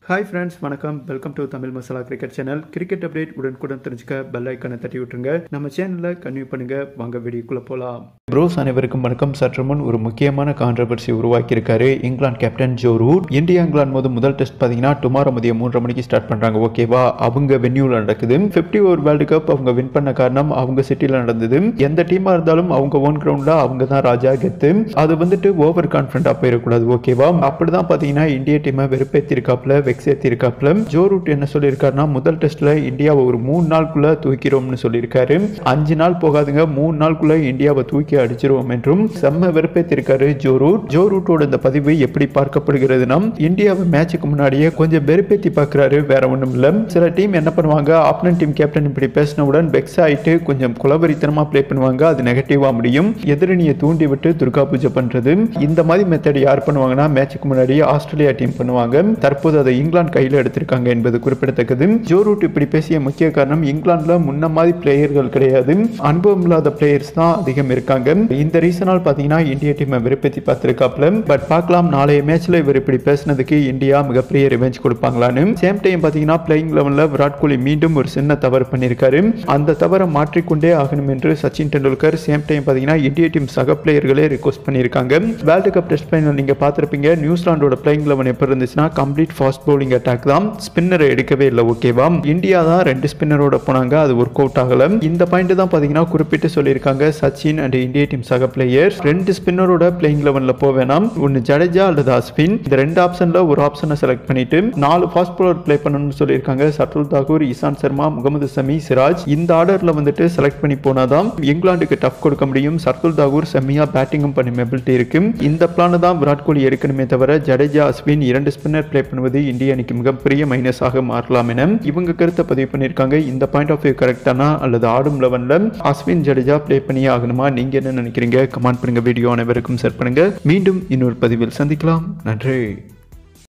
hi friends வணக்கம் welcome to Tamil masala cricket channel cricket update உடனுக்குடன் தெரிஞ்சுக்க பெல் ஐக்கனை தட்டி விட்டுருங்க நம்ம சேனலில் கன்வியூ பண்ணுங்க வாங்க வீடியோக்குள்ளே போகலாம் ப்ரோஸ் அனைவருக்கும் வணக்கம் சற்று முன் ஒரு முக்கியமான கான்ட்ரவர்சி உருவாக்கியிருக்காரு England captain Joe Root India England போது முதல் டெஸ்ட் பார்த்தீங்கன்னா டுமாரோ மதியம் மூன்றரை மணிக்கு ஸ்டார்ட் பண்ணுறாங்க ஓகேவா அவங்க வென்யூவில் நடக்குது ஃபிஃப்டி ஓவர் வேர்ல்டு கப் அவங்க வின் பண்ண காரணம் அவங்க சிட்டியில் நடந்தது எந்த டீமாக இருந்தாலும் அவங்க ஓன் கிரவுண்டில் அவங்க தான் ராஜா கெத்து அது வந்துட்டு ஓவர் கான்ஃபிடண்டாக போயிடக்கூடாது ஓகேவா அப்படிதான் பார்த்தீங்கன்னா இந்திய டீமை வெறுப்பேற்றிருக்காப்புல வெக்ஸ் ஏற்றிருக்காப்புல ஜோ ரூட் என்ன சொல்லியிருக்காருன்னா முதல் டெஸ்ட்ல இந்தியாவை ஒரு மூணு நாளுக்குள்ள தூக்கிறோம்னு சொல்லியிருக்காரு அஞ்சு நாள் போகாதுங்க மூணு நாளுக்குள்ள இந்தியாவை தூக்கி அடிச்சிருவோம் என்றும் செம்ம வெறுப்பேற்றிருக்காரு ஜோ ரூட் ஜோ ரூட்டோட இந்த பதிவு எப்படி பார்க்கப்படுகிறதுனா இந்தியாவை மேட்சுக்கு முன்னாடியே கொஞ்சம் வெறுப்பேற்றி பார்க்குறாரு வேற ஒன்றும் இல்லை சில டீம் என்ன பண்ணுவாங்க ஆப்னன் டீம் கேப்டன் இப்படி பேசினவுடன் வெக்ஸ் ஆயிட்டு கொஞ்சம் குலவரித்தனமா ப்ளே பண்ணுவாங்க அது நெகட்டிவா முடியும் எதிரணியை தூண்டி விட்டு துர்கா பூஜை பண்றது இந்த மாதிரி மெத்தட் யார் பண்ணுவாங்கன்னா மேட்சுக்கு முன்னாடி ஆஸ்திரேலியா டீம் பண்ணுவாங்க தற்போது அதை இங்கிலாந்து கையில் எடுத்திருக்காங்க என்பது குறிப்பிடத்தக்கது ஜோ ரூட் இப்படி பேசிய முக்கிய காரணம் இங்கிலாந்துல முன்ன மாதிரி பிளேயர்கள் கிடையாது அனுபவம் இல்லாத பிளேயர்ஸ் தான் அதிகம் இருக்காங்க இந்த ரீசனால் பாத்தீங்கன்னா இந்திய டீமை வெறுப்பேற்றி பார்த்திருக்காப்ல பட் பார்க்கலாம் நாளைய மேட்ச்ல இவர் இப்படி பேசினதுக்கு இந்தியா மிகப்பெரிய ரிவெஞ்ச் கொடுப்பாங்களான்னு சேம் டைம் பாத்தீங்கன்னா பிளேயிங் லெவல்ல விராட் கோலி மீண்டும் ஒரு சின்ன தவறு பண்ணியிருக்காரு அந்த தவறை மாற்றிக்கொண்டே ஆகணும் என்று சச்சின் டெண்டுல்கர் சேம் டைம் பாத்தீங்கன்னா இந்திய டீம் சக பிளேயர்களே ரிக்வஸ்ட் பண்ணியிருக்காங்க வேர்ல்டு கப் டெஸ்ட் ஃபைனல் நீங்க பார்த்திருப்பீங்க நியூசிலாண்டோட பிளேயிங் லெவன் எப்படி இருந்துச்சுன்னா கம்ப்ளீட் ஃபாஸ்ட் பவுலிங் அட்டாக் தான் ஸ்பின்னரை எடுக்கவே இல்லை ஓகேவா இந்தியா தான் ரெண்டு ஸ்பின்னரோட போனாங்க அது ஒர்க் அவுட் ஆகல இந்த பாயிண்ட் தான் பாத்தீங்கன்னா குறிப்பிட்டு சொல்லியிருக்காங்க சச்சின் அண்ட் இந்திய டீம் சக பிளேயர்ஸ் ரெண்டு ஸ்பின்னரோட பிளேயிங் லெவன்ல போவேணாம் ஒன்னு ஜடேஜா அல்லது அஸ்வின் இந்த ரெண்டு ஆப்ஷன்ல ஒரு ஆப்ஷனை செலக்ட் பண்ணிட்டு நாலு ஃபாஸ்ட் பவுலர் ப்ளே பண்ணணும்னு சொல்லியிருக்காங்க சட்டுல் தாகூர் இசான் சர்மா முகமது சமி சிராஜ் இந்த ஆர்டர்ல வந்துட்டு செலக்ட் பண்ணி போனாதான் இங்கிலாந்துக்கு டஃப் கொடுக்க முடியும் சர்துல் தாகூர் செம்மியா பேட்டிங்கும் பண்ணி மெபிலிட்டி இருக்கு இந்த பிளான் தான் விராட் கோலி எடுக்கணுமே தவிர ஜடேஜா அஸ்வின் இரண்டு ஸ்பின்னர் ப்ளே பண்ணுவது இந்திய அணிக்கு மிகப்பெரிய மைனஸாக மாறலாம் என இவங்க கருத்தை பதிவு பண்ணியிருக்காங்க இந்த பாயிண்ட் ஆஃப் வியூ கரெக்டானா அல்லது ஆடும் லெவன்ல அஸ்வின் ஜடேஜா ப்ளே பண்ணியே ஆகணுமா நீங்க என்ன நினைக்கிறீங்க கமெண்ட் பண்ணுங்க வீடியோ அனைவருக்கும் ஷேர் பண்ணுங்க மீண்டும் இன்னொரு பதிவில் சந்திக்கலாம் நன்றி